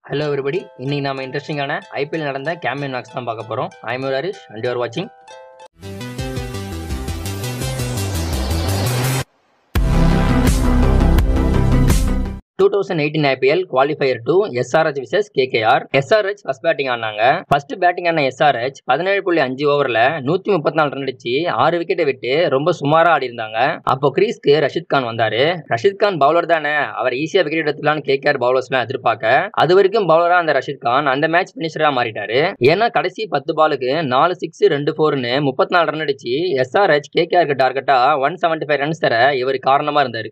hello everybody இன்னைக்கு நாம இன்ட்ரெஸ்டிங்கான ஐபிஎல் நடந்த கேமியன் மேக்ஸ் தான் பார்க்க போகிறோம் I'm your Harish and you're வாட்சிங் two thousand eighteen IPL qualifier two SRH versus KKR SRH first batting ஆனாங்க ஃபர்ஸ்ட் பேட்டிங் ஆன எஸ்ஆர்ஹெச் பதினேழு புள்ளி அஞ்சு ஓவரில் நூற்றி முப்பத்தி நாலு ரன் அடிச்சு ஆறு விக்கெட்டை விட்டு ரொம்ப சுமாராக ஆடி இருந்தாங்க அப்போ கிரீஸ்க்கு ரஷித் கான் வந்தாரு ரஷித் கான் பவுலர் தானே அவர் ஈஸியாக விக்கெட் எடுத்துலான்னு கேகேஆர் பவுலர்ஸ்லாம் எதிர்பார்க்க அது வரைக்கும் பவுலரா அந்த ரஷித் கான் அந்த மேட்ச் பினிஷரா மாறிட்டாரு ஏன்னா கடைசி பத்து பாலுக்கு நாலு சிக்ஸ் ரெண்டு ஃபோர்னு முப்பத்தி நாலு ரன் அடிச்சு எஸ்ஆர்ஹெச் கேகேஆருக்கு டார்கெட்டா ஒன் செவன்டி ஃபைவ் ரன்ஸ் தர இவர் காரணமா இருந்தாரு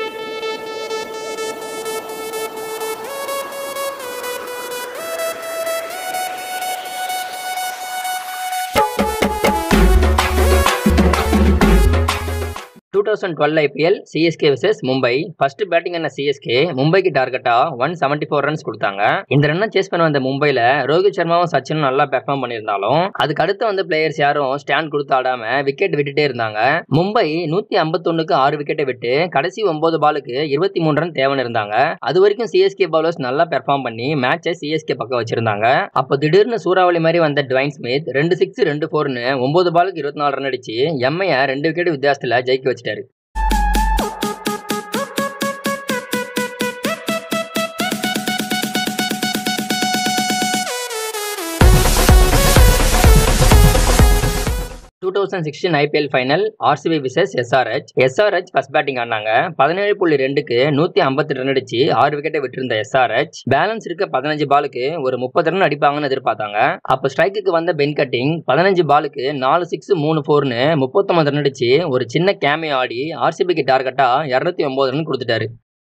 two thousand twelve IPL CSK versus Mumbai first batting ஆன சிஎஸ்கே மும்பைக்கு டார்கெட்டா ஒன் செவன்டி ஃபோர் ரன்ஸ் கொடுத்தாங்க இந்த ரன்னை சேஸ் பண்ண வந்த மும்பைல ரோஹித் சர்மாவும் சச்சினும் நல்லா பெர்ஃபார்ம் பண்ணியிருந்தாலும் அதுக்கு அடுத்து வந்த பிளேயர்ஸ் யாரும் ஸ்டாண்ட் கொடுத்து ஆடாம விக்கெட் விட்டுட்டே இருந்தாங்க மும்பை நூத்தி ஐம்பத்தொன்னுக்கு ஆறு விக்கெட்டை விட்டு கடைசி ஒன்பது பாலுக்கு இருபத்தி மூணு ரன் தேவைன்னு இருந்தாங்க அது வரைக்கும் சிஎஸ்கே பவுலர்ஸ் நல்லா பெர்ஃபார்ம் பண்ணி மேட்சை சிஎஸ்கே பக்கம் வச்சிருந்தாங்க அப்போ திடீர்னு சூறாவளி மாதிரி வந்த டுவைன் ஸ்மித் ரெண்டு சிக்ஸ் ரெண்டு ஃபோர்னு ஒன்பது பாலுக்கு இருபத்தி நாலு ரன் அடிச்சு எம்ஐய ரெண்டு விக்கெட் வித்தியாசத்துல ஜெயிக்க வச்சிட்டாரு two thousand sixteen IPL final RCB versus SRH SRH first batting ஆனாங்க பதினேழு புள்ளி ரெண்டுக்கு நூத்தி ஐம்பத்தி ரன் அடிச்சு ஆறு விக்கெட்டை விட்டிருந்த எஸ்ஆர்ஹெச் பேலன்ஸ் இருக்க பதினஞ்சு பாலுக்கு ஒரு முப்பது ரன் அடிப்பாங்கன்னு எதிர்பார்த்தாங்க அப்போ ஸ்ட்ரைக்குக்கு வந்த பென் கட்டிங் பதினஞ்சு பாலுக்கு நாலு சிக்ஸ் மூணு ஃபோர்னு முப்பத்தொன்பது ரன் அடிச்சு ஒரு சின்ன கேமியோ ஆடி ஆர்சிபிக்கு டார்கெட்டா இரநூத்தி ஒன்பது ரன் கொடுத்துட்டாரு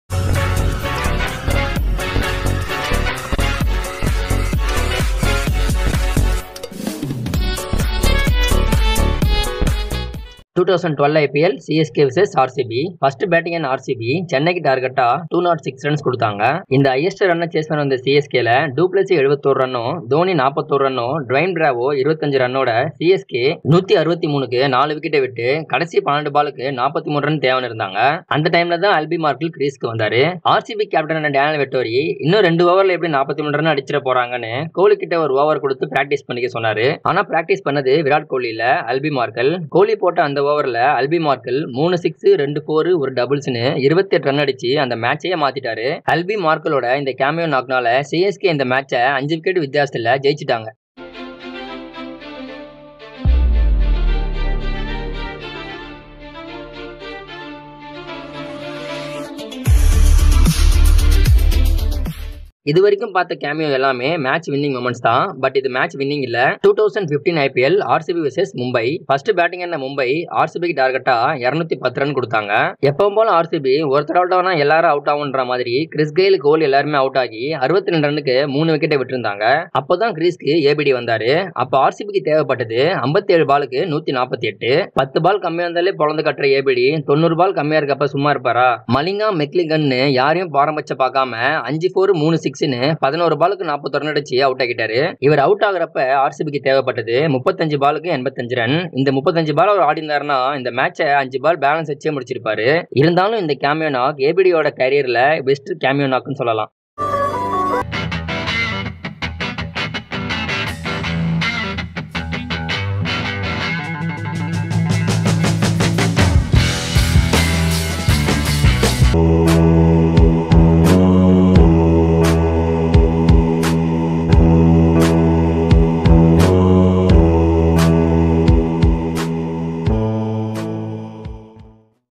two thousand twelve IPL CSK versus RCB first batting and RCB சென்னைக்கு டார்கெட்டா டூ நாட் சிக்ஸ் ரன்ஸ் கொடுத்தாங்க இந்த ஹையஸ்ட் ரன்னை சேஸ் பண்ண வந்த சிஎஸ்கேல டூப்ளசி எழுபத்தோரு ரன்னும் தோனி நாற்பத்தோரு ரன்னும் ட்வைன் பிராவோ இருபத்தஞ்சு ரன்னோட சிஎஸ்கே நூத்தி அறுபத்தி மூணுக்கு நாலு விக்கெட்டை விட்டு கடைசி பன்னெண்டு பாலுக்கு நாற்பத்தி மூணு ரன் தேவைன்னு இருந்தாங்க அந்த டைம்ல தான் அல்பி மார்க்கில் கிரீஸ்க்கு வந்தாரு ஆர்சிபி கேப்டன் டேனல் வெட்டோரி இன்னும் ரெண்டு ஓவர்ல எப்படி நாற்பத்தி மூணு ரன் அடிச்சிட போறாங்கன்னு கோலி கிட்ட ஒரு ஓவர் கொடுத்து பிராக்டிஸ் பண்ணிக்க சொன்னாரு ஆனா பிராக்டிஸ் பண்ணது விராட் கோலி இல்ல அல்பி மார்க்கல் கோலி போட்ட அந்த ஓவர்ல அல்பி மார்க்கல் மூணு சிக்ஸ் ரெண்டு ஃபோர் ஒரு டபுள்ஸ்னு இருபத்தி எட்டு ரன் அடிச்சு அந்த மேட்சையே மாத்திட்டாரு அல்பி மார்க்கலோட இந்த கேமியோ நாக்னால சிஎஸ்கே இந்த மேட்சை அஞ்சு விக்கெட் வித்தியாசத்துல ஜெயிச்சிட்டாங்க இது வரைக்கும் பார்த்த கேமியோ எல்லாமே மேட்ச் வின்னிங் மொமெண்ட்ஸ் தான் பட் இது மேட்ச் வின்னிங் இல்ல two thousand fifteen IPL RCB versus Mumbai first batting என்ன மும்பை ஆர்சிபிக்கு டார்கெட்டா இருநூத்தி பத்து ரன் கொடுத்தாங்க எப்பவும் போல ஆர்சிபி ஒருத்தர் அவுட் ஆனா எல்லாரும் அவுட் ஆகுன்ற மாதிரி கிறிஸ் கெயில் கோல் எல்லாருமே அவுட் ஆகி அறுபத்தி ரெண்டு ரன்னுக்கு மூணு விக்கெட்டை விட்டுருந்தாங்க அப்போதான் கிறிஸ்க்கு ஏபிடி வந்தாரு அப்போ ஆர்சிபிக்கு தேவைப்பட்டது ஐம்பத்தி ஏழு பாலுக்கு நூத்தி நாற்பத்தி எட்டு பத்து பால் கம்மியா இருந்தாலே பொழந்து கட்டுற ஏபிடி தொண்ணூறு பால் கம்மியா இருக்கப்ப சும்மா இருப்பாரா மலிங்கா மெக்லிகன்னு யாரையும் பாரம்பட்ச பார்க்காம அஞ்சு ஃபோர் மூணு சிக்ஸ்னு பதினோரு பாலுக்கு நாற்பத்தி ரன் அடிச்சு அவுட் ஆகிட்டாரு இவர் அவுட் ஆகுறப்ப ஆர்சிபிக்கு தேவைப்பட்டது முப்பத்தஞ்சு பாலுக்கு எண்பத்தஞ்சு ரன் இந்த முப்பத்தஞ்சு பால் அவர் ஆடி இருந்தாருன்னா இந்த மேட்சை அஞ்சு பால் பேலன்ஸ் வச்சே முடிச்சிருப்பாரு இருந்தாலும் இந்த கேமியோ நாக் ஏபிடியோட கரியர்ல பெஸ்ட் கேமியோ நாக்னு சொல்லலாம்